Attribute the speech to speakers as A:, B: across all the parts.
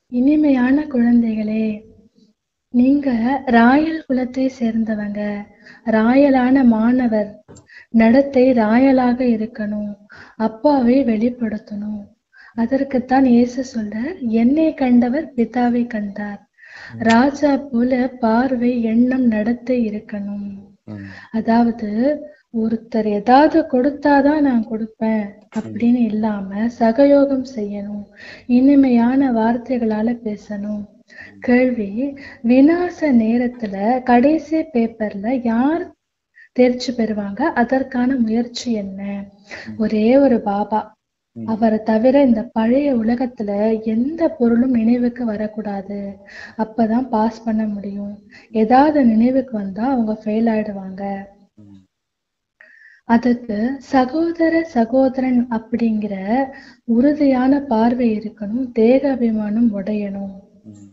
A: இனிமையான குழந்தைகளே நீங்க ராயல் குலத்தை சேர்ந்தவங்க ராயலான மாணவர் நடத்தை ராயலாக இருக்கணும் அப்பாவை வெளிப்படுத்தணும் அதற்குத்தான் இயேசு சொல்றார் என்னை கண்டவர் பிதாவை கண்டார் ராஜா போல பார்வை எண்ணம் நடத்தை இருக்கணும்
B: ம்,
A: அதாவது ஒருத்தர் ஏதாவது கொடுத்தாதான் நான் கொடுப்பேன் அப்படின்னு இல்லாம சகயோகம் செய்யணும் இனிமையான வார்த்தைகளால பேசணும் கேள்வி விநாச நேரத்துல கடைசி பேப்பர்ல யார் தேர்ச்சி பெறுவாங்க அதற்கான முயற்சி என்ன ஒரே ஒரு பாபா
B: ம்.
A: அவரை தவிர இந்த பழைய உலகத்துல எந்த பொருளும் நினைவுக்கு வரக்கூடாது அப்பதான் பாஸ் பண்ண முடியும் ஏதாவது நினைவுக்கு வந்தா அவங்க ஃபெயில் ஆயிடுவாங்க
B: ம்,
A: அதுக்கு சகோதர சகோதரன் அப்படிங்கிற உறுதியான பார்வை இருக்கணும் தேக அபிமானம் உடையணும்
B: ம்,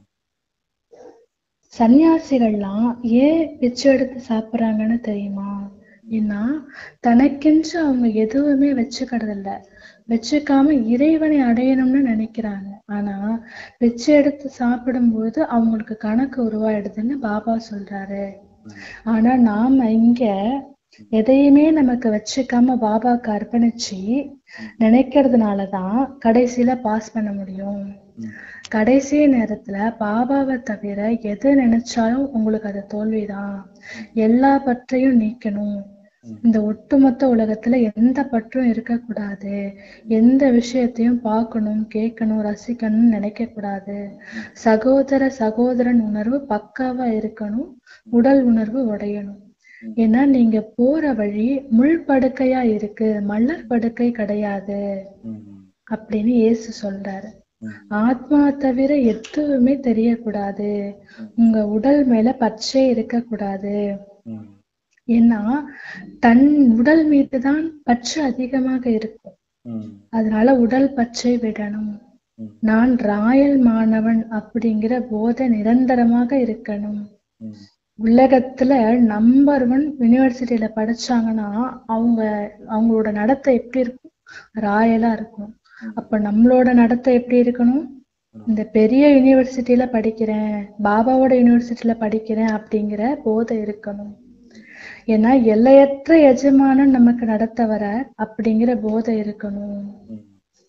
A: சன்னியாசிகள்லாம் ஏன் பிச்சை எடுத்து சாப்பிடுறாங்கன்னு தெரியுமா ஏன்னா தனக்கென்று அவங்க எதுவுமே வச்சுக்கிறது இல்ல வச்சுக்காம இறைவனை அடையணும்னு நினைக்கிறாங்க ஆனா பிச்சை எடுத்து சாப்பிடும்போது அவங்களுக்கு கணக்கு உருவாயிடுதுன்னு பாபா சொல்றாரு ஆனா நாம இங்க எதையுமே நமக்கு வச்சுக்காம பாபாக்கு அர்ப்பணிச்சு நினைக்கிறதுனாலதான் கடைசியில பாஸ் பண்ண முடியும்
B: ம்,
A: கடைசி நேரத்துல பாபாவை தவிர எது நினைச்சாலும் உங்களுக்கு அது தோல்விதான் எல்லா பற்றையும் நீக்கணும் இந்த ஒட்டுமொத்த உலகத்துல எந்த பற்றும் இருக்கக்கூடாது எந்த விஷயத்தையும் பார்க்கணும் கேட்கணும் ரசிக்கணும்னு நினைக்க கூடாது சகோதர சகோதரன் உணர்வு பக்காவா இருக்கணும் உடல் உணர்வு உடையணும் ஏன்னா நீங்க போற வழி முள் படுக்கையா இருக்கு மலர் படுக்கை கிடையாது
B: ம்,
A: அப்படின்னு இயேசு சொல்றாரு
B: ம்,
A: ஆத்மா தவிர எதுவுமே தெரியக்கூடாது உங்க உடல் மேல பச்சை இருக்கக்கூடாது
B: ம்,
A: ஏன்னா தன் உடல் மீது தான் பற்று அதிகமாக இருக்கும்
B: ம்,
A: அதனால உடல் பச்சை விடணும்
B: ம்.
A: நான் ராயல் மாணவன் அப்படிங்கிற போதை நிரந்தரமாக இருக்கணும்
B: ம்,
A: உலகத்துல நம்பர் ஒன் யூனிவர்சிட்டியில படிச்சாங்கன்னா அவங்க அவங்களோட நடத்தை எப்படி இருக்கும் ராயலா இருக்கும் அப்ப நம்மளோட நடத்தை எப்படி இருக்கணும் இந்த பெரிய யூனிவர்சிட்டியில படிக்கிறேன் பாபாவோட யூனிவர்சிட்டியில படிக்கிறேன் அப்படிங்கிற போதை இருக்கணும் ஏன்னா எல்லையற்ற எஜமானன் நமக்கு நடத்த வர அப்படிங்கிற போதை இருக்கணும்
B: ம்,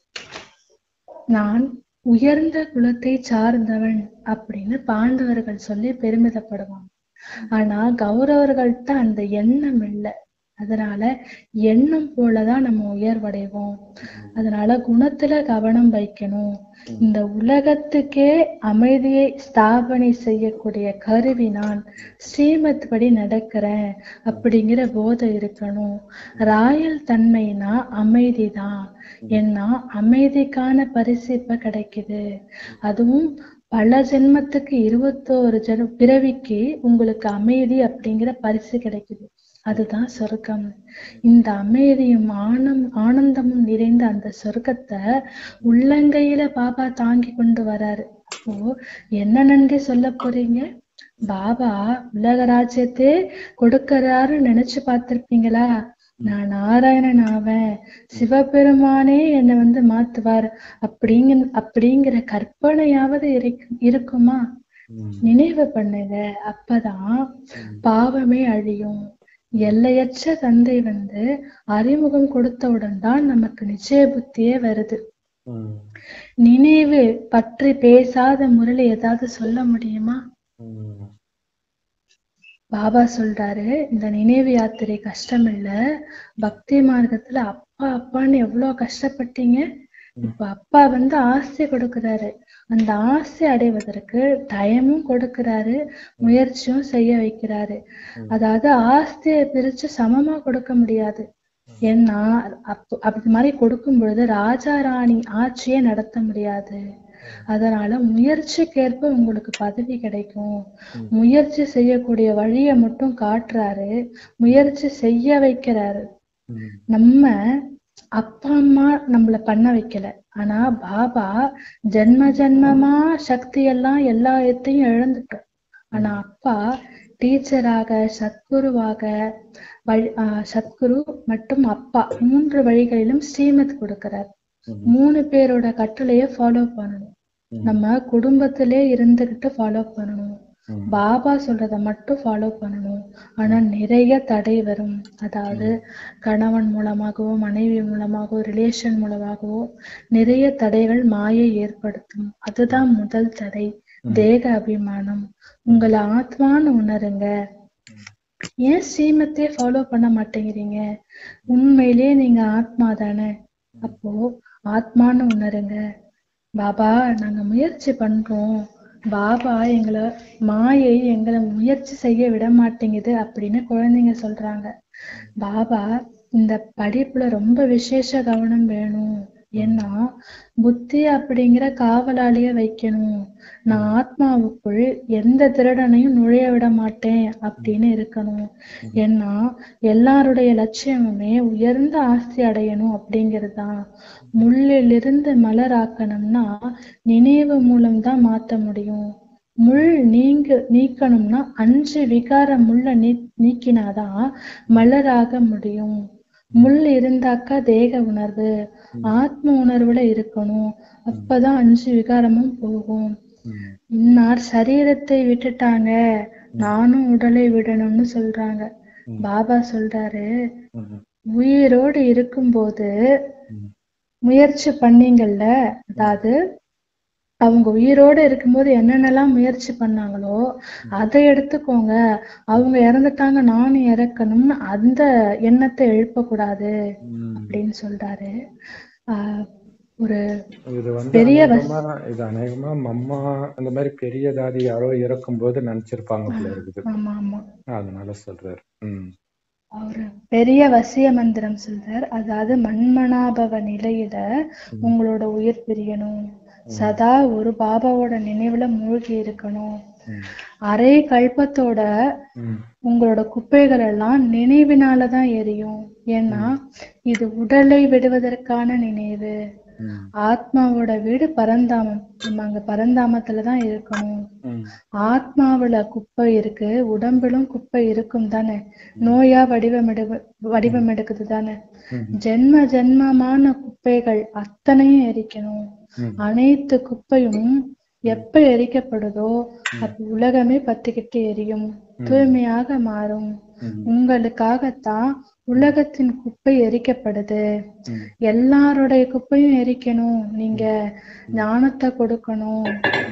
A: நான் உயர்ந்த குலத்தை சார்ந்தவன் அப்படின்னு பாண்டவர்கள் சொல்லி பெருமிதப்படுவாங்க ஆனா கௌரவர்கள்ட்ட அந்த எண்ணம் இல்லை அதனால எண்ணம் போலதான் நம்ம உயர்வடைவோம் அதனால குணத்துல கவனம் வைக்கணும் இந்த உலகத்துக்கே அமைதியை ஸ்தாபனை செய்யக்கூடிய கருவி நான் ஸ்ரீமத் படி நடக்கிறேன் அப்படிங்கிற போதை இருக்கணும் ராயல் தன்மைனா அமைதிதான் ஏன்னா அமைதிக்கான பரிசு இப்ப கிடைக்குது அதுவும் பல ஜென்மத்துக்கு இருபத்தோரு ஜென்ம பிறவிக்கு உங்களுக்கு அமைதி அப்படிங்கிற பரிசு கிடைக்குது அதுதான் சொர்க்கம் இந்த அமைதியும் ஆனம் ஆனந்தமும் நிறைந்த அந்த சொர்க்கத்தை உள்ளங்கையில பாபா தாங்கி கொண்டு வராரு அப்போ என்ன நன்றி சொல்ல போறீங்க பாபா உலக ராஜ்யத்தை கொடுக்கறாருன்னு நினைச்சு பார்த்திருப்பீங்களா நான் நாராயணன் ஆவேன் சிவபெருமானே என்னை வந்து மாத்துவார் அப்படிங்க அப்படிங்கிற கற்பனையாவது இருக்கு- இருக்குமா
B: ம்,
A: நினைவு பண்ணுங்க அப்பதான் பாவமே அழியும் எல்லையற்ற தந்தை வந்து அறிமுகம் கொடுத்தவுடன் தான் நமக்கு நிச்சய புத்தியே வருது
B: ம்,
A: நினைவு பற்றி பேசாத முறையில ஏதாவது சொல்ல முடியுமா
B: ம்,
A: பாபா சொல்றாரு இந்த நினைவு யாத்திரை கஷ்டம் இல்ல பக்தி மார்க்கத்துல அப்பா அப்பான்னு எவ்வளவு கஷ்டப்பட்டீங்க இப்ப அப்பா வந்து ஆசை கொடுக்கிறாரு அந்த ஆசை அடைவதற்கு டயமும் கொடுக்கிறாரு முயற்சியும் செய்ய வைக்கிறாரு அதாவது ஆஸ்தியை பிரிச்சு சமமா கொடுக்க முடியாது ஏன்னா அப்ப அப்படி மாதிரி கொடுக்கும் பொழுது ராஜா ராணி ஆட்சியே நடத்த முடியாது அதனால முயற்சிக்கேற்ப உங்களுக்கு பதவி கிடைக்கும் முயற்சி செய்யக்கூடிய வழியை மட்டும் காட்டுறாரு முயற்சி செய்ய வைக்கிறாரு
B: ம்,
A: நம்ம அப்பா அம்மா நம்மள பண்ண வைக்கல ஆனா பாபா ஜென்ம ஜென்மமா சக்தி எல்லாம் எல்லாத்தையும் இழந்துட்டோம் ஆனா அப்பா டீச்சராக சத்குருவாக வழி ஆஹ் சத்குரு மற்றும் அப்பா மூன்று வழிகளிலும் ஸ்ரீமத் கொடுக்கிறார்
B: ம்,
A: மூணு பேரோட கட்டளைய ஃபாலோ பண்ணணும் நம்ம குடும்பத்திலே இருந்துகிட்டு ஃபாலோ பண்ணணும்
B: ம்.
A: பாபா சொல்றத மட்டும் ஃபாலோ பண்ணணும் ஆனா நிறைய தடை வரும் அதாவது கணவன் மூலமாகவோ மனைவி மூலமாகவோ ரிலேஷன் மூலமாகவோ நிறைய தடைகள் மாயை ஏற்படுத்தும் அதுதான் முதல் தடை தேக அபிமானம் உங்களை ஆத்மான்னு உணருங்க ஏன் ஸ்ரீமத்தையே ஃபாலோ பண்ண மாட்டேங்கிறீங்க உண்மையிலேயே நீங்க ஆத்மா தானே அப்போ ஆத்மான்னு உணருங்க பாபா நாங்க முயற்சி பண்றோம் பாபா எங்களை மாயை எங்களை முயற்சி செய்ய விட மாட்டேங்குது அப்படின்னு குழந்தைங்க சொல்றாங்க பாபா இந்த படிப்புல ரொம்ப விசேஷ கவனம் வேணும் ஏன்னா புத்தி அப்படிங்கிற காவலாளிய வைக்கணும் நான் ஆத்மாவுக்குள் எந்த திருடனையும் நுழைய விட மாட்டேன் அப்படின்னு இருக்கணும் ஏன்னா எல்லாருடைய லட்சியமுமே உயர்ந்த ஆஸ்தி அடையணும் அப்படிங்கிறது தான் முள்ளிலிருந்து மலராக்கணும்னா நினைவு மூலம்தான் மாத்த முடியும் முள் நீங்க நீக்கணும்னா அஞ்சு விகார முள்ள நீ நீக்கினாதான் மலராக முடியும் முள் இருந்தாக்கா தேக உணர்வு ஆத்ம உணர்வுல இருக்கணும் அப்பதான் அஞ்சு விகாரமும் போகும்
B: ம்.
A: இன்னார் சரீரத்தை விட்டுட்டாங்க நானும் உடலை விடணும்னு சொல்றாங்க பாபா சொல்றாரு
B: ம்.
A: உயிரோடு இருக்கும்போது
B: ம்.
A: முயற்சி பண்ணீங்கல்ல அதாவது அவங்க உயிரோடு இருக்கும்போது என்னென்னலாம் முயற்சி பண்ணாங்களோ அதை எடுத்துக்கோங்க அவங்க இறந்துட்டாங்க நானும் இறக்கணும்னு அந்த எண்ணத்தை எழுப்பக்கூடாது
B: ம்.
A: அப்படின்னு சொல்றாரு ஆஹ் ஒரு
B: இது வந்து
A: பெரிய வஸ்-
B: அநேகமா இது அநேகமா மம்மா அந்த மாதிரி பெரிய தாதி யாரோ இறக்கும்போது நினைச்சிருப்பாங்க போல இருக்குது
A: ஆமா ஆமா
B: அதனால சொல்றாரு ம்
A: அவரு பெரிய வசிய மந்திரம் சொல்றார் அதாவது மண்மனாபவ நிலையில உங்களோட உயிர் பிரியணும் சதா ஒரு பாபாவோட நினைவுல மூழ்கி இருக்கணும்
B: ம்.
A: அரை கல்பத்தோட
B: ம்.
A: உங்களோட குப்பைகள் எல்லாம் நினைவினாலதான் எரியும் ஏன்னா இது உடலை விடுவதற்கான நினைவு
B: ம்.
A: ஆத்மாவோட வீடு பரந்தாமம் நம்ம அங்க பரந்தாமத்துல தான் இருக்கணும்
B: ம்.
A: ஆத்மாவுல குப்பை இருக்கு உடம்பிலும் குப்பை இருக்கும் தானே நோயா வடிவமெடு வடிவமெடுக்குது தானே
B: ம்.
A: ஜென்ம ஜென்மமான குப்பைகள் அத்தனையும் எரிக்கணும்
B: ம்.
A: அனைத்து குப்பையும் எப்ப எரிக்கப்படுதோ அப்ப உலகமே பத்திக்கிட்டு எரியும் தூய்மையாக மாறும்
B: ம்.
A: உங்களுக்காகத்தான் உலகத்தின் குப்பை எரிக்கப்படுது
B: ம்.
A: எல்லாருடைய குப்பையும் எரிக்கணும் நீங்க ஞானத்தை கொடுக்கணும்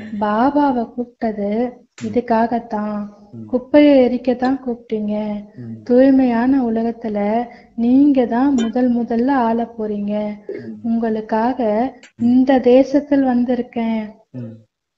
A: பாபாவை கூப்பிட்டது இதுக்காகத்தான் குப்பையை எரிக்கத்தான் கூப்பிட்டீங்க
B: ம்.
A: தூய்மையான உலகத்துல நீங்க தான் முதல் முதல்ல ஆள போறீங்க உங்களுக்காக இந்த தேசத்தில் வந்திருக்கேன்
B: ம்.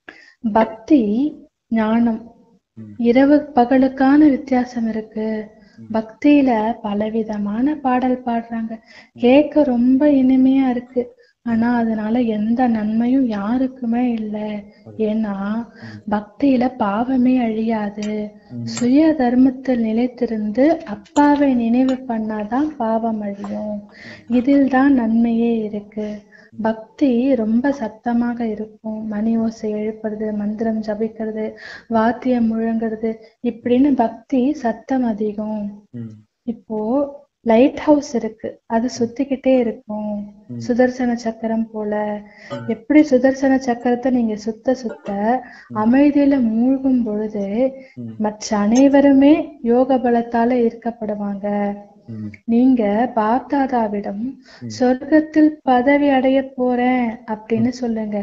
A: பக்தி ஞானம்
B: ம்.
A: இரவு பகலுக்கான வித்தியாசம் இருக்கு பக்தியில பலவிதமான பாடல் பாடுறாங்க கேட்க ரொம்ப இனிமையா இருக்கு ஆனா அதனால எந்த நன்மையும் யாருக்குமே இல்லை ஏன்னா பக்தியில பாவமே அழியாது சுய தர்மத்தில் நிலைத்திருந்து அப்பாவை நினைவு பண்ணாதான் பாவம் அழியும் இதில் தான் நன்மையே இருக்கு பக்தி ரொம்ப சத்தமாக இருக்கும் மணி ஓசை எழுப்புறது மந்திரம் ஜபிக்கிறது வாத்தியம் முழங்குறது இப்படின்னு பக்தி சத்தம் அதிகம்
B: ம்.
A: இப்போ லைட் ஹவுஸ் இருக்கு அது சுத்திக்கிட்டே இருக்கும் சுதர்சன சக்கரம் போல எப்படி சுதர்சன சக்கரத்தை நீங்க சுத்த சுத்த அமைதியில மூழ்கும் பொழுது
B: ம்.
A: மற்ற அனைவருமே யோக பலத்தால ஈர்க்கப்படுவாங்க
B: ம்.
A: நீங்க பாப்தாதாவிடம் சொர்க்கத்தில் பதவி அடைய போறேன் அப்படின்னு சொல்லுங்க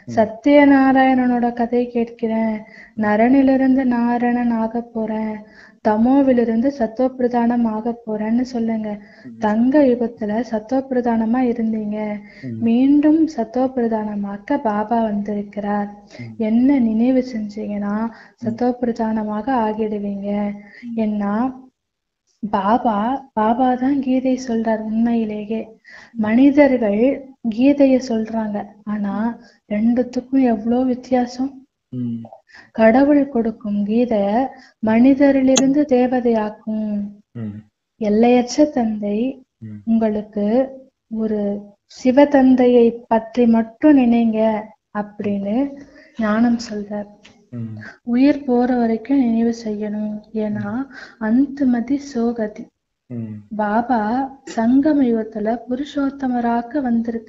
A: சத்யநாராயணனோட கதை கேட்கிறேன் நரனிலிருந்து நாரணன் ஆக போறேன் தமோவிலிருந்து சத்தோப்பிரதானம் ஆக போறேன்னு சொல்லுங்க தங்க யுகத்துல சத்தோப்பிரதானமா இருந்தீங்க மீண்டும் சத்தோப்பிரதானமாக்க பாபா வந்திருக்கிறார் என்ன நினைவு செஞ்சீங்கன்னா சத்தோப்பிரதானமாக ஆகிடுவீங்க ஏன்னா பாபா பாபா தான் கீதை சொல்றார் உண்மையிலேயே மனிதர்கள் கீதைய சொல்றாங்க ஆனா ரெண்டுத்துக்கும் எவ்வளோ வித்தியாசம்
B: ம்.
A: கடவுள் கொடுக்கும் கீதை மனிதரிலிருந்து தேவதையாக்கும்
B: ம்.
A: எல்லையற்ற தந்தை
B: ம்.
A: உங்களுக்கு ஒரு சிவதந்தையை பற்றி மட்டும் நினைங்க அப்படின்னு ஞானம் சொல்றார்
B: ம்.
A: உயிர் போற வரைக்கும் நினைவு செய்யணும் ஏன்னா அந்துமதி சோகதி
B: ம்.
A: பாபா சங்கம யுகத்துல புருஷோத்தமராக வந்திருக்கிறார்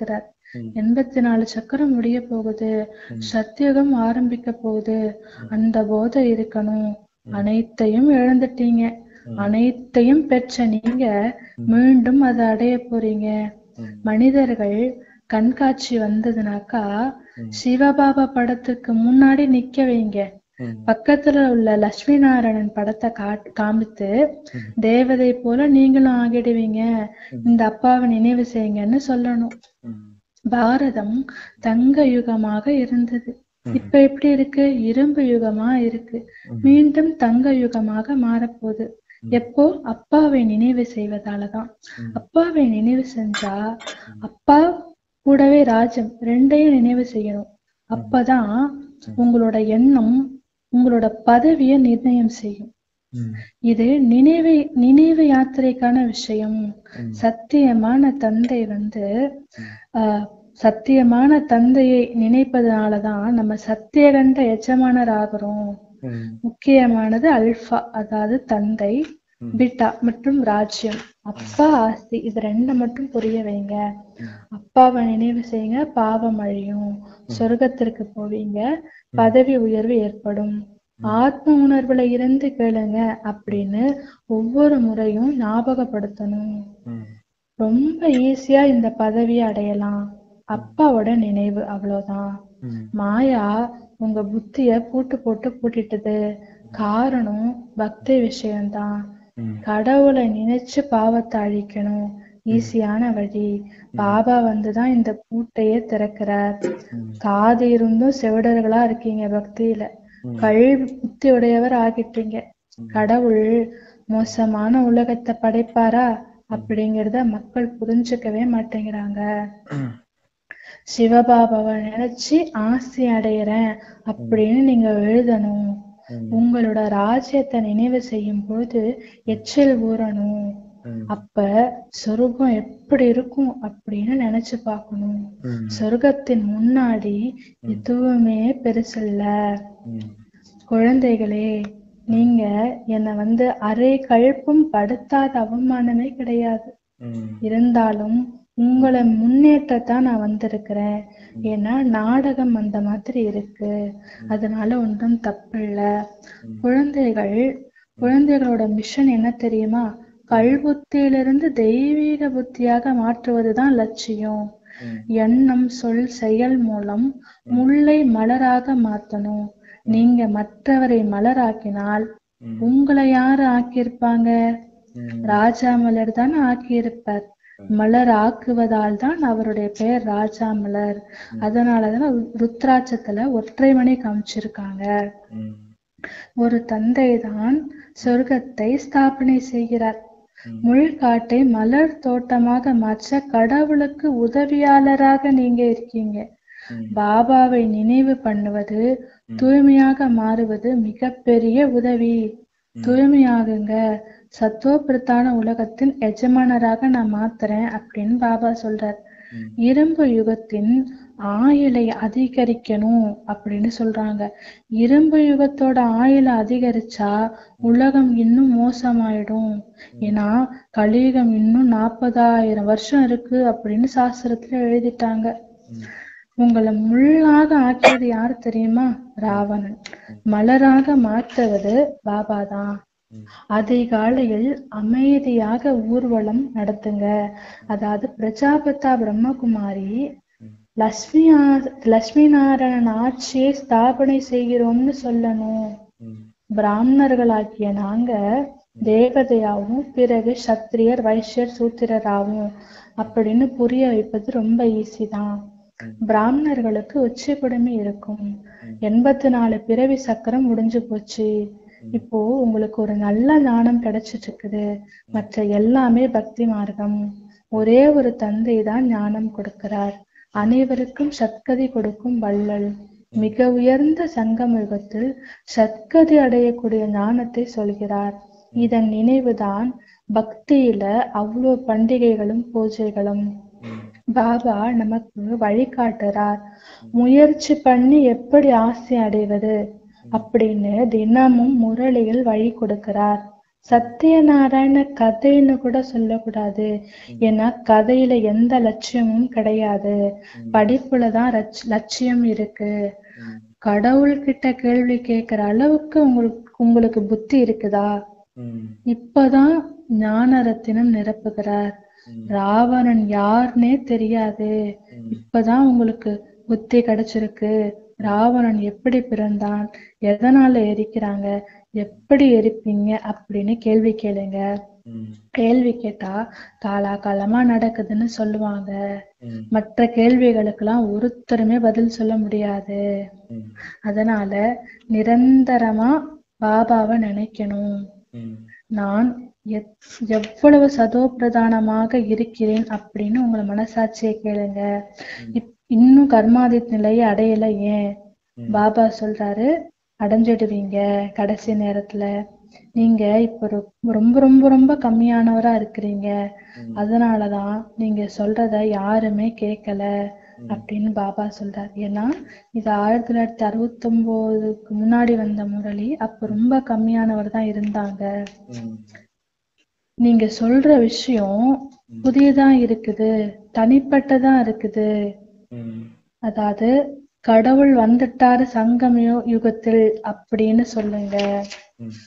B: ம்.
A: எண்பத்தி நாலு சக்கரம் முடிய போகுது
B: ம்.
A: சத்தியுகம் ஆரம்பிக்க போகுது அந்த போதை இருக்கணும் அனைத்தையும் இழந்துட்டீங்க
B: ம்.
A: அனைத்தையும் பெற்ற நீங்க மீண்டும் அதை அடைய போறீங்க
B: ம்.
A: மனிதர்கள் கண்காட்சி வந்ததுனாக்கா
B: ம்.
A: சிவபாபா படத்துக்கு முன்னாடி நிக்க வைங்க
B: ம்.
A: பக்கத்துல உள்ள லட்சுமி நாராயணன் படத்தை காட் காமித்து
B: ம்.
A: தேவதை போல நீங்களும் ஆகிடுவீங்க இந்த அப்பாவை நினைவு செய்யுங்கன்னு சொல்லணும்
B: ம்.
A: பாரதம் தங்க யுகமாக இருந்தது இப்ப எப்படி இருக்கு இரும்பு யுகமா இருக்கு
B: ம்.
A: மீண்டும் தங்க யுகமாக மாறப்போகுது எப்போ அப்பாவை நினைவு செய்வதாலதான்
B: ம்.
A: அப்பாவை நினைவு செஞ்சா அப்பா கூடவே ராஜ்யம் ரெண்டையும் நினைவு செய்யணும் அப்பதான் உங்களோட எண்ணம் உங்களோட பதவியை நிர்ணயம் செய்யும்
B: ம்.
A: இது நினைவு நினைவு யாத்திரைக்கான விஷயம்
B: ம்.
A: சத்தியமான தந்தை வந்து ஆஹ் சத்தியமான தந்தையை நினைப்பதனாலதான் நம்ம சத்தியகண்ட எஜமானர் ஆகிறோம்
B: ம்.
A: முக்கியமானது அல்பா அதாவது தந்தை
B: ம்.
A: பிட்டா மற்றும் ராஜ்யம் அப்பா ஆஸ்தி இது ரெண்டை மட்டும் புரிய வைங்க அப்பாவை நினைவு செய்யுங்க பாவம் அழியும் சொர்க்கத்திற்கு போவீங்க பதவி உயர்வு ஏற்படும் ஆத்ம உணர்வுல இருந்து கேளுங்க அப்படின்னு ஒவ்வொரு முறையும் ஞாபகப்படுத்தணும்
B: ம்.
A: ரொம்ப ஈஸியா இந்த பதவியை அடையலாம் அப்பாவோட நினைவு அவ்வளவுதான்
B: ம்.
A: மாயா உங்க புத்திய பூட்டு போட்டு பூட்டிட்டது காரணம் பக்தி விஷயம்தான்
B: ம்.
A: கடவுளை நினைச்சு பாவத்தை அழிக்கணும் ஈஸியான வழி பாபா வந்துதான் இந்த பூட்டையே திறக்கிறார்
B: ம்.
A: காது இருந்தும் செவிடர்களா இருக்கீங்க பக்தியில
B: ம்.
A: கல்வி புத்தி உடையவர் ஆகிட்டீங்க கடவுள் மோசமான உலகத்தை படைப்பாரா அப்படிங்கறத மக்கள் புரிஞ்சுக்கவே மாட்டேங்கிறாங்க
B: ம்.
A: சிவபாபாவை நினைச்சு ஆசை அடையிறேன் அப்படின்னு நீங்க எழுதணும்
B: ம்.
A: உங்களோட ராஜ்யத்தை நினைவு செய்யும் பொழுது எச்சில் ஊறணும்
B: ம்.
A: அப்ப சொர்க்கம் எப்படி இருக்கும் அப்படின்னு நினைச்சு பார்க்கணும்
B: ம்.
A: சொர்க்கத்தின் முன்னாடி எதுவுமே பெருசில்ல
B: ம்.
A: குழந்தைகளே நீங்க என்னை வந்து அரை கழுப்பும் படுத்தாத அவமானமே கிடையாது
B: ம்.
A: இருந்தாலும் உங்களை முன்னேற்றத்தான் நான் வந்திருக்கிறேன் ஏன்னா நாடகம் அந்த மாதிரி இருக்கு அதனால ஒன்றும் தப்பில்ல குழந்தைகள் குழந்தைகளோட மிஷன் என்ன தெரியுமா கல்புத்தியிலிருந்து தெய்வீக புத்தியாக மாற்றுவதுதான் லட்சியம்
B: ம்.
A: எண்ணம் சொல் செயல் மூலம் முல்லை மலராக மாத்தணும் நீங்க மற்றவரை மலராக்கினால்
B: ம்.
A: உங்களை யாரு ஆக்கியிருப்பாங்க
B: ம்.
A: ராஜா மலர் தான் ஆக்கியிருப்பார் மலர் ஆக்குவதால் தான் அவருடைய பெயர் ராஜா மலர் அதனாலதான் ருத்ராட்சத்துல ஒற்றை மணி காமிச்சிருக்காங்க
B: ம்.
A: ஒரு தந்தை தான் சொர்க்கத்தை ஸ்தாபனை செய்கிறார்
B: ம்.
A: முள்காட்டை மலர் தோட்டமாக மாற்ற கடவுளுக்கு உதவியாளராக நீங்க இருக்கீங்க
B: ம்.
A: பாபாவை நினைவு பண்ணுவது தூய்மையாக மாறுவது மிகப்பெரிய உதவி தூய்மையாகுங்க சத்தோபிரத்தான உலகத்தின் எஜமானராக நான் மாத்துறேன் அப்படின்னு பாபா சொல்றார்
B: ம்.
A: இரும்பு யுகத்தின் ஆயுளை அதிகரிக்கணும் அப்படின்னு சொல்றாங்க இரும்பு யுகத்தோட ஆயுளை அதிகரிச்சா உலகம் இன்னும் மோசமாயிடும் ஏன்னா கலியுகம் இன்னும் நாற்பதாயிரம் வருஷம் இருக்கு அப்படின்னு சாஸ்திரத்துல எழுதிட்டாங்க
B: ம்.
A: உங்களை முள்ளாக ஆக்கியது யார் தெரியுமா ராவணன் மலராக மாற்றுவது பாபா தான்
B: ம்.
A: அதிகாலையில் அமைதியாக ஊர்வலம் நடத்துங்க அதாவது பிரஜாபதா பிரம்மகுமாரி லட்சுமி ஆ- லட்சுமி நாராயணன் ஆட்சியை ஸ்தாபனை செய்கிறோம்னு சொல்லணும்
B: ம்.
A: பிராமணர்களாகிய நாங்க தேவதையாவும் பிறகு சத்திரியர் வைஷ்யர் சூத்திரராவும் அப்படின்னு புரிய வைப்பது ரொம்ப ஈஸி தான் பிராமணர்களுக்கு உச்சி குடுமி இருக்கும் எண்பத்தி நாலு பிறவி சக்கரம் முடிஞ்சு போச்சு இப்போ உங்களுக்கு ஒரு நல்ல ஞானம் கிடைச்சிட்டு இருக்குது மற்ற எல்லாமே பக்தி மார்க்கம் ஒரே ஒரு தந்தை தான் ஞானம் கொடுக்கிறார் அனைவருக்கும் சத்கதி கொடுக்கும் வள்ளல் மிக உயர்ந்த சங்கம் யுகத்தில் சத்கதி அடையக்கூடிய ஞானத்தை சொல்கிறார் இதன் நினைவுதான் பக்தியில அவ்வளோ பண்டிகைகளும் பூஜைகளும்
B: ம்.
A: பாபா நமக்கு வழிகாட்டுறார் முயற்சி பண்ணி எப்படி ஆசை அடைவது அப்படின்னு தினமும் முரளியில் வழி கொடுக்கிறார் சத்யநாராயண கதைன்னு கூட சொல்லக்கூடாது ஏன்னா கதையில எந்த லட்சியமும் கிடையாது படிப்புல தான் லட்ச- லட்சியம் இருக்கு
B: ம்,
A: கடவுள்கிட்ட கேள்வி கேட்கிற அளவுக்கு உங்களுக்கு உங்களுக்கு புத்தி இருக்குதா
B: ம்,
A: இப்பதான் ஞான ரத்தினம் நிரப்புகிறார்
B: ம்,
A: ராவணன் யாருன்னே தெரியாது
B: ம்,
A: இப்பதான் உங்களுக்கு புத்தி கிடைச்சிருக்கு ராவணன் எப்படி பிறந்தான் எதனால எரிக்கிறாங்க எப்படி எரிப்பீங்க அப்படின்னு கேள்வி கேளுங்க
B: ம்,
A: கேள்வி கேட்டா காலா காலமா நடக்குதுன்னு சொல்லுவாங்க
B: ம்,
A: மற்ற கேள்விகளுக்கெல்லாம் ஒருத்தருமே பதில் சொல்ல முடியாது
B: ம்,
A: அதனால நிரந்தரமா பாபாவை நினைக்கணும்
B: ம்,
A: நான் எத்- எவ்வளவு சதோ பிரதானமாக இருக்கிறேன் அப்படின்னு உங்களை மனசாட்சியை கேளுங்க இப்- இன்னும் கர்மாதித் நிலையை அடையல ஏன்
B: ம்.
A: பாபா சொல்றாரு அடைஞ்சிடுவீங்க கடைசி நேரத்துல நீங்க இப்ப ரொ- ரொம்ப ரொம்ப ரொம்ப கம்மியானவரா இருக்கிறீங்க
B: ம்.
A: அதனாலதான் நீங்க சொல்றத யாருமே கேட்கல அப்படின்னு பாபா சொல்றார் ஏன்னா இது ஆயிரத்தி தொள்ளாயிரத்தி அறுபத்தி ஒன்பதுக்கு முன்னாடி வந்த முரளி அப்ப ரொம்ப கம்மியானவர் தான் இருந்தாங்க
B: ம்,
A: நீங்க சொல்ற விஷயம் புதியதா இருக்குது தனிப்பட்டதா இருக்குது
B: ம்,
A: அதாவது கடவுள் வந்துட்டாரு சங்கம் யு- யுகத்தில் அப்படின்னு சொல்லுங்க
B: ம்,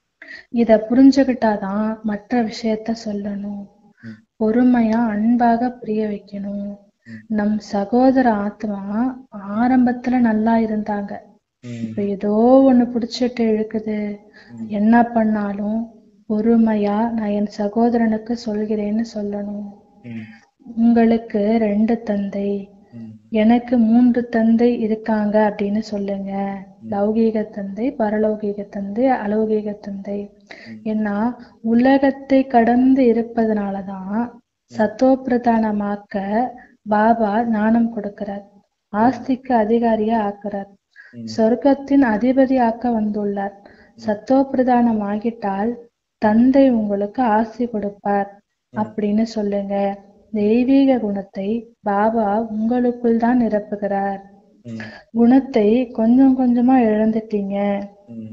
A: இத புரிஞ்சுக்கிட்டாதான் மற்ற விஷயத்த சொல்லணும்
B: ம்.
A: பொறுமையா அன்பாக புரிய வைக்கணும்
B: ம்.
A: நம் சகோதர ஆத்மா ஆரம்பத்துல நல்லா இருந்தாங்க
B: ம்,
A: இப்ப ஏதோ ஒண்ணு புடிச்சிட்டு இழுக்குது
B: ம்.
A: என்ன பண்ணாலும் பொறுமையா நான் என் சகோதரனுக்கு சொல்கிறேன்னு சொல்லணும்
B: ம்,
A: உங்களுக்கு ரெண்டு தந்தை
B: ம்,
A: எனக்கு மூன்று தந்தை இருக்காங்க அப்படின்னு சொல்லுங்க லௌகீக தந்தை பரலௌகீக தந்தை அலௌகீக தந்தை ஏன்னா உலகத்தை கடந்து இருப்பதனாலதான் சத்தோ பிரதானமாக்க பாபா ஞானம் கொடுக்கிறார் ஆஸ்திக்கு அதிகாரியா ஆக்குறார்
B: ம்.
A: சொர்க்கத்தின் அதிபதி ஆக்க வந்துள்ளார் சத்தோ பிரதானம் ஆகிட்டால் தந்தை உங்களுக்கு ஆசி கொடுப்பார் அப்படின்னு சொல்லுங்க தெய்வீக குணத்தை பாபா உங்களுக்குள் தான் நிரப்புகிறார்
B: ம்,
A: குணத்தை கொஞ்சம் கொஞ்சமா இழந்துட்டீங்க
B: ம்,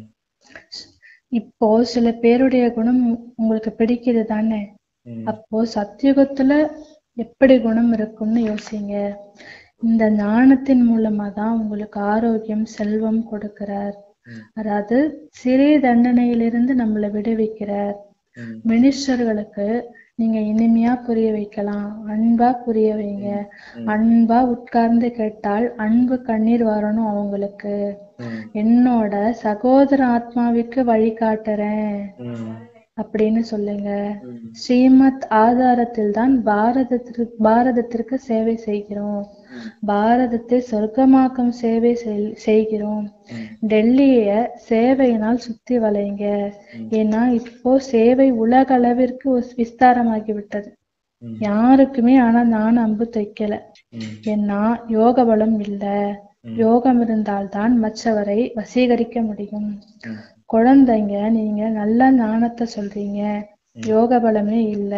A: இப்போ சில பேருடைய குணம் உங்களுக்கு பிடிக்குது தானே
B: ம்.
A: அப்போ சத்தியுகத்துல எப்படி குணம் இருக்கும்னு யோசிங்க இந்த ஞானத்தின் மூலமா தான் உங்களுக்கு ஆரோக்கியம் செல்வம் கொடுக்கிறார்
B: ம்.
A: அதாவது சிறை தண்டனையிலிருந்து நம்மளை விடுவிக்கிறார்
B: ம்.
A: மினிஸ்டர்களுக்கு நீங்க இனிமையா புரிய வைக்கலாம் அன்பா புரிய வைங்க அன்பா உட்கார்ந்து கேட்டால் அன்பு கண்ணீர் வரணும் அவங்களுக்கு
B: ம்,
A: என்னோட சகோதர ஆத்மாவுக்கு வழிகாட்டுறேன்
B: ம்,
A: அப்படின்னு சொல்லுங்க
B: ம்,
A: ஸ்ரீமத் ஆதாரத்தில் தான் பாரதத்திற்கு பாரதத்திற்கு சேவை செய்கிறோம் பாரதத்தை சொர்க்கமாக்கும் சேவை செய்- செய்கிறோம்
B: ம்.
A: டெல்லிய சேவையினால் சுத்தி வளைங்க ஏன்னா இப்போ சேவை உலக அளவிற்கு உஸ்- விஸ்தாரமாகி விட்டது
B: ம்.
A: யாருக்குமே ஆனா நான் அம்பு தைக்கல
B: ம்.
A: ஏன்னா யோக பலம் இல்ல யோகம் இருந்தால்தான் மற்றவரை வசீகரிக்க முடியும்
B: ம்.
A: குழந்தைங்க நீங்க நல்ல ஞானத்தை சொல்றீங்க யோக பலமே இல்ல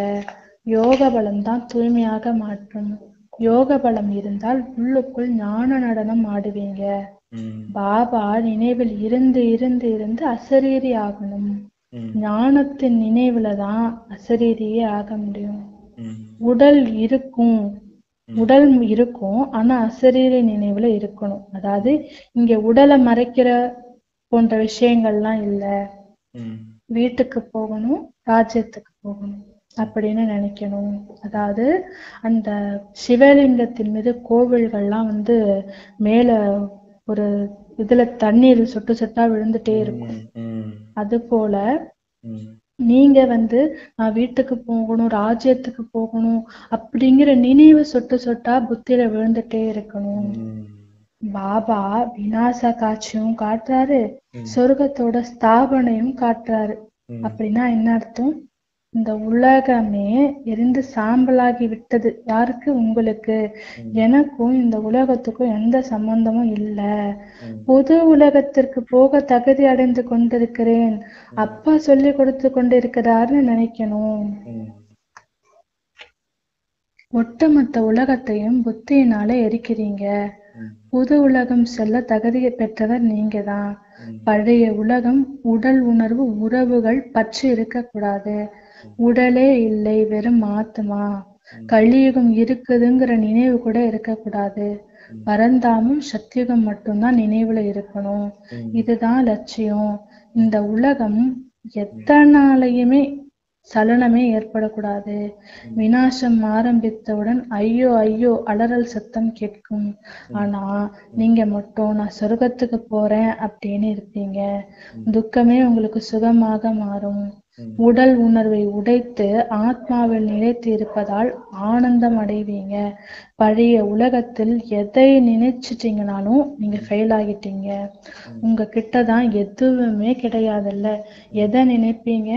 A: யோக பலம் தான் தூய்மையாக மாற்றும் யோக பலம் இருந்தால் உள்ளுக்குள் ஞான நடனம் ஆடுவீங்க
B: ம்.
A: பாபா நினைவில் இருந்து இருந்து இருந்து அசரீரி ஆகணும்
B: ம்.
A: ஞானத்தின் நினைவுல தான் அசரீரியே ஆக முடியும்
B: ம்.
A: உடல் இருக்கும் உடல் இருக்கும் ஆனா அசரீரி நினைவுல இருக்கணும் அதாவது இங்க உடலை மறைக்கிற போன்ற விஷயங்கள்லாம் இல்ல
B: ம்.
A: வீட்டுக்கு போகணும் ராஜ்யத்துக்கு போகணும் அப்படின்னு நினைக்கணும் அதாவது அந்த சிவலிங்கத்தின் மீது கோவில்கள்லாம் வந்து மேல ஒரு இதுல தண்ணீர் சொட்டு சொட்டா விழுந்துட்டே இருக்கும்
B: ம். ம்.
A: அது போல
B: ம்.
A: நீங்க வந்து நான் வீட்டுக்கு போகணும் ராஜ்யத்துக்கு போகணும் அப்படிங்கிற நினைவு சொட்டு சொட்டா புத்தியில விழுந்துட்டே இருக்கணும்
B: ம்.
A: பாபா விநாச காட்சியும் காட்டுறாரு
B: ம்.
A: சொர்க்கத்தோட ஸ்தாபனையும் காட்டுறாரு
B: ம்.
A: அப்படின்னா என்ன அர்த்தம் இந்த உலகமே எரிந்து சாம்பலாகி விட்டது யாருக்கு உங்களுக்கு எனக்கும் இந்த உலகத்துக்கும் எந்த சம்பந்தமும் இல்ல
B: ம்.
A: புது உலகத்திற்கு போக தகுதி அடைந்து கொண்டிருக்கிறேன் அப்பா சொல்லி கொடுத்து கொண்டிருக்கிறாருன்னு நினைக்கணும்
B: ம்.
A: ஒட்டுமொத்த உலகத்தையும் புத்தியினால எரிக்கிறீங்க
B: ம்,
A: புது உலகம் செல்ல தகுதி பெற்றவர் நீங்க தான்
B: ம்,
A: பழைய உலகம் உடல் உணர்வு உறவுகள் பற்றி இருக்கக்கூடாது உடலே இல்லை வெறும் ஆத்மா கலியுகம் இருக்குதுங்கிற நினைவு கூட இருக்கக்கூடாது பரந்தாமும் சத்தியுகம் மட்டும்தான் நினைவுல இருக்கணும்
B: ம்.
A: இதுதான் லட்சியம் இந்த உலகம் எத்தனாலையுமே சலனமே ஏற்படக்கூடாது விநாசம் ஆரம்பித்தவுடன் ஐயோ ஐயோ அலறல் சத்தம் கேட்கும் ஆனா நீங்க மட்டும் நான் சொர்க்கத்துக்கு போறேன் அப்படின்னு இருப்பீங்க துக்கமே உங்களுக்கு சுகமாக மாறும் உடல் உணர்வை உடைத்து ஆத்மாவில் நிலைத்து இருப்பதால் ஆனந்தம் அடைவீங்க பழைய உலகத்தில் எதை நினைச்சிட்டீங்கனாலும் நீங்க ஃபெயில் ஆகிட்டீங்க உங்க கிட்ட தான் எதுவுமே கிடையாதுல்ல எதை நினைப்பீங்க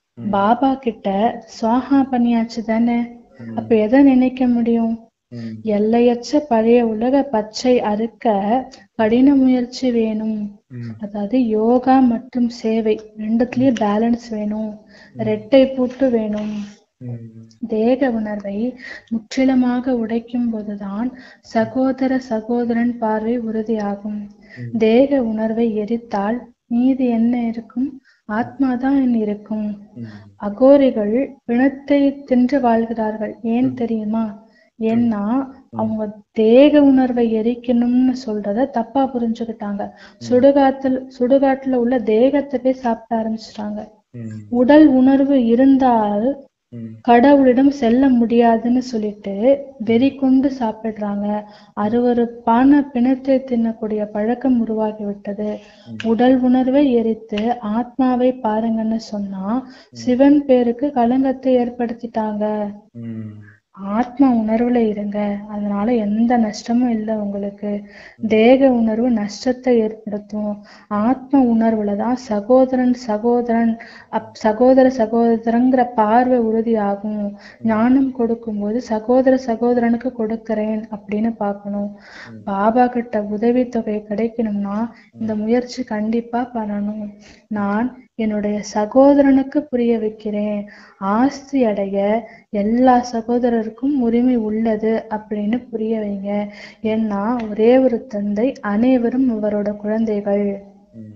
A: பாபா கிட்ட சுவாகா பண்ணியாச்சு தானே அப்ப எதை நினைக்க முடியும்
B: ம்,
A: எல்லையற்ற பழைய உலக பச்சை அறுக்க கடின முயற்சி வேணும்
B: ம்,
A: அதாவது யோகா மற்றும் சேவை ரெண்டுத்துலயும் பேலன்ஸ் வேணும் ரெட்டை பூட்டு வேணும்
B: ம்,
A: தேக உணர்வை முற்றிலுமாக உடைக்கும் போதுதான் சகோதர சகோதரன் பார்வை உறுதியாகும் தேக உணர்வை எரித்தால் மீதி என்ன இருக்கும் ஆத்மாதான் இருக்கும்
B: ம்,
A: அகோரிகள் பிணத்தை தின்று வாழ்கிறார்கள் ஏன் தெரியுமா ஏன்னா அவங்க தேக உணர்வை எரிக்கணும்னு சொல்றத தப்பா புரிஞ்சுக்கிட்டாங்க சுடுகாத்துல சுடுகாட்டுல உள்ள தேகத்தை போய் சாப்பிட ஆரம்பிச்சிட்டாங்க
B: ம்,
A: உடல் உணர்வு இருந்தால்
B: ம்,
A: கடவுளிடம் செல்ல முடியாதுன்னு சொல்லிட்டு வெறி கொண்டு சாப்பிடுறாங்க அருவருப்பான பிணத்தை தின்னக்கூடிய பழக்கம் உருவாகி விட்டது உடல் உணர்வை எரித்து ஆத்மாவை பாருங்கன்னு சொன்னா சிவன் பேருக்கு களங்கத்தை ஏற்படுத்திட்டாங்க
B: ம்,
A: ஆத்மா உணர்வுல இருங்க அதனால எந்த நஷ்டமும் இல்லை உங்களுக்கு தேக உணர்வு நஷ்டத்தை ஏற்படுத்தும் ஆத்ம உணர்வுல தான் சகோதரன் சகோதரன் அப் சகோதர சகோதரங்கிற பார்வை உறுதியாகும் ஞானம் கொடுக்கும்போது சகோதர சகோதரனுக்கு கொடுக்கிறேன் அப்படின்னு பார்க்கணும் பாபா கிட்ட உதவித்தொகை கிடைக்கணும்னா இந்த முயற்சி கண்டிப்பா பண்ணணும் நான் என்னுடைய சகோதரனுக்கு புரிய வைக்கிறேன் ஆஸ்தி அடைய எல்லா சகோதரருக்கும் உரிமை உள்ளது அப்படின்னு புரிய வைங்க ஏன்னா ஒரே ஒரு தந்தை அனைவரும் அவரோட குழந்தைகள்
B: ம்,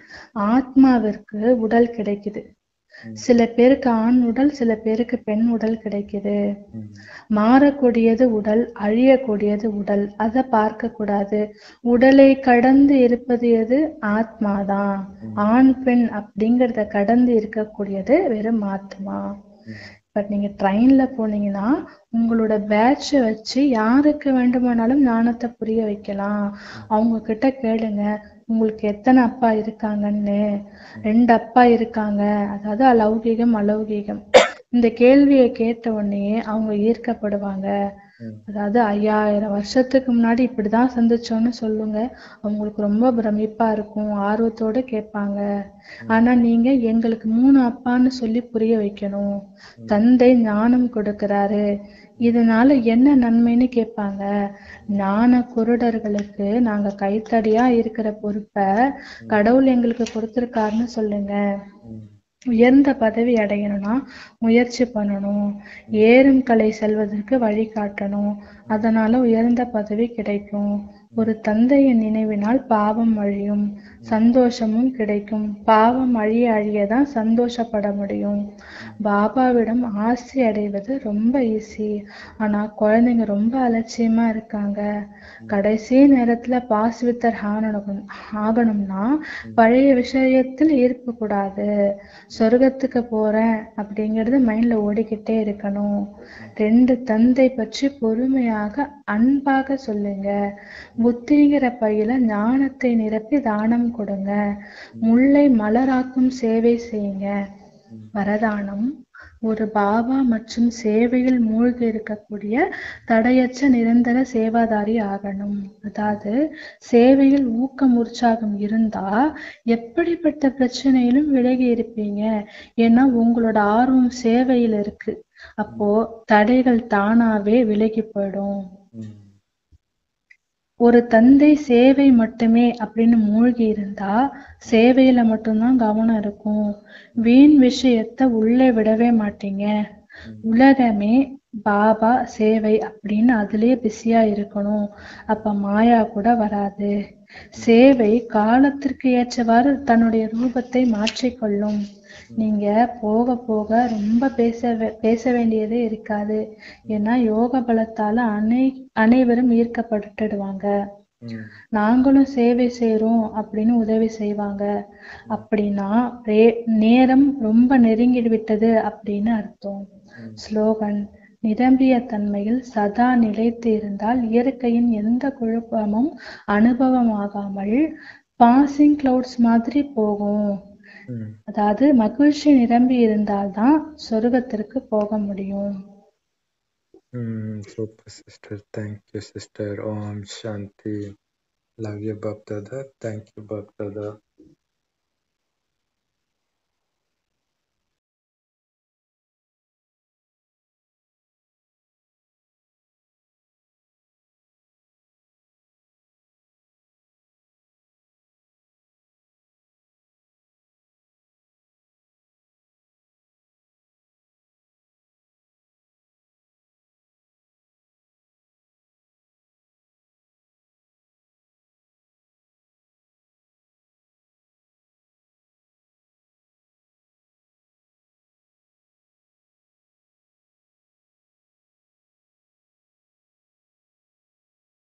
A: ஆத்மாவிற்கு உடல் கிடைக்குது சில பேருக்கு ஆண் உடல் சில பேருக்கு பெண் உடல் கிடைக்குது
B: ம்,
A: மாறக்கூடியது உடல் அழியக்கூடியது உடல் அதை பார்க்க கூடாது உடலை கடந்து இருப்பது எது ஆத்மாதான் ஆண் பெண் அப்படிங்கறத கடந்து இருக்கக்கூடியது வெறும் ஆத்மா பட் நீங்க ட்ரெயின்ல போனீங்கன்னா உங்களோட பேட்சை வச்சு யாருக்கு வேண்டுமானாலும் ஞானத்தை புரிய வைக்கலாம் அவங்க கிட்ட கேளுங்க உங்களுக்கு எத்தனை அப்பா இருக்காங்கன்னு ரெண்டு அப்பா இருக்காங்க அதாவது அலௌகிகம் அலௌகிகம் இந்த கேள்வியை கேட்ட உடனே அவங்க ஈர்க்கப்படுவாங்க
B: ம்.
A: அதாவது ஐயாயிரம் வருஷத்துக்கு முன்னாடி இப்படிதான் சந்திச்சோன்னு சொல்லுங்க அவங்களுக்கு ரொம்ப பிரமிப்பா இருக்கும் ஆர்வத்தோட கேட்பாங்க ஆனா நீங்க எங்களுக்கு மூணு அப்பான்னு சொல்லி புரிய வைக்கணும் தந்தை ஞானம் கொடுக்கறாரு இதனால என்ன நன்மைன்னு கேட்பாங்க ஞான குருடர்களுக்கு நாங்க கைத்தடியா இருக்கிற பொறுப்பை கடவுள் எங்களுக்கு கொடுத்திருக்காருன்னு சொல்லுங்க
B: ம்,
A: உயர்ந்த பதவி அடையணும்னா முயற்சி பண்ணணும் ஏறும் கலை செல்வதற்கு வழிகாட்டணும் அதனால உயர்ந்த பதவி கிடைக்கும் ஒரு தந்தையின் நினைவினால் பாவம் அழியும் சந்தோஷமும் கிடைக்கும் பாவம் அழிய அழியதான் சந்தோஷப்பட முடியும் பாபாவிடம் ஆசி அடைவது ரொம்ப ஈஸி ஆனா குழந்தைங்க ரொம்ப அலட்சியமா இருக்காங்க கடைசி நேரத்துல பாஸ் வித்தர் ஆகணும் ஆகணும்னா பழைய விஷயத்தில் ஈர்ப்பு கூடாது சொர்க்கத்துக்கு போறேன் அப்படிங்கறது மைண்ட்ல ஓடிக்கிட்டே இருக்கணும் ரெண்டு தந்தை பற்றி பொறுமையாக அன்பாக சொல்லுங்க புத்திங்கிற பையில ஞானத்தை நிரப்பி தானம் கொடுங்க முல்லை மலராக்கும் சேவை செய்யுங்க வரதானம் ஒரு பாபா மற்றும் சேவையில் மூழ்கி இருக்கக்கூடிய தடையற்ற நிரந்தர சேவாதாரி ஆகணும் அதாவது சேவையில் ஊக்கம் உற்சாகம் இருந்தா எப்படிப்பட்ட பிரச்சனையிலும் விலகி இருப்பீங்க ஏன்னா உங்களோட ஆர்வம் சேவையில் இருக்கு அப்போ தடைகள் தானாவே விலகி போயிடும்
B: ம்,
A: ஒரு தந்தை சேவை மட்டுமே அப்படின்னு மூழ்கி இருந்தா சேவையில மட்டும்தான் கவனம் இருக்கும் வீண் விஷயத்த உள்ளே விடவே மாட்டீங்க உலகமே பாபா சேவை அப்படின்னு அதுலயே பிஸியா இருக்கணும் அப்ப மாயா கூட வராது சேவை காலத்திற்கு ஏற்றவாறு தன்னுடைய ரூபத்தை மாற்றிக்கொள்ளும் நீங்க போக போக ரொம்ப பேச வே- பேச வேண்டியதே இருக்காது ஏன்னா யோக பலத்தால அனை அனைவரும் ஈர்க்கப்பட்டுடுவாங்க
B: ம்,
A: நாங்களும் சேவை செய்றோம் அப்படின்னு உதவி செய்வாங்க அப்படின்னா ரே- நேரம் ரொம்ப நெருங்கி விட்டது அப்படின்னு அர்த்தம்
B: ம்,
A: ஸ்லோகன் நிரம்பிய தன்மையில் சதா நிலைத்து இருந்தால் இயற்கையின் எந்த குழப்பமும் அனுபவமாகாமல் பாசிங் கிளவுட்ஸ் மாதிரி போகும்
B: ம்.
A: அதாவது மகிழ்ச்சி நிரம்பி இருந்தால்தான் சொர்க்கத்திற்கு போக முடியும்
B: Mm, super sister. Thank you, sister. Om Shanti. Love you, Bhaktada. Thank you, Bhaktada.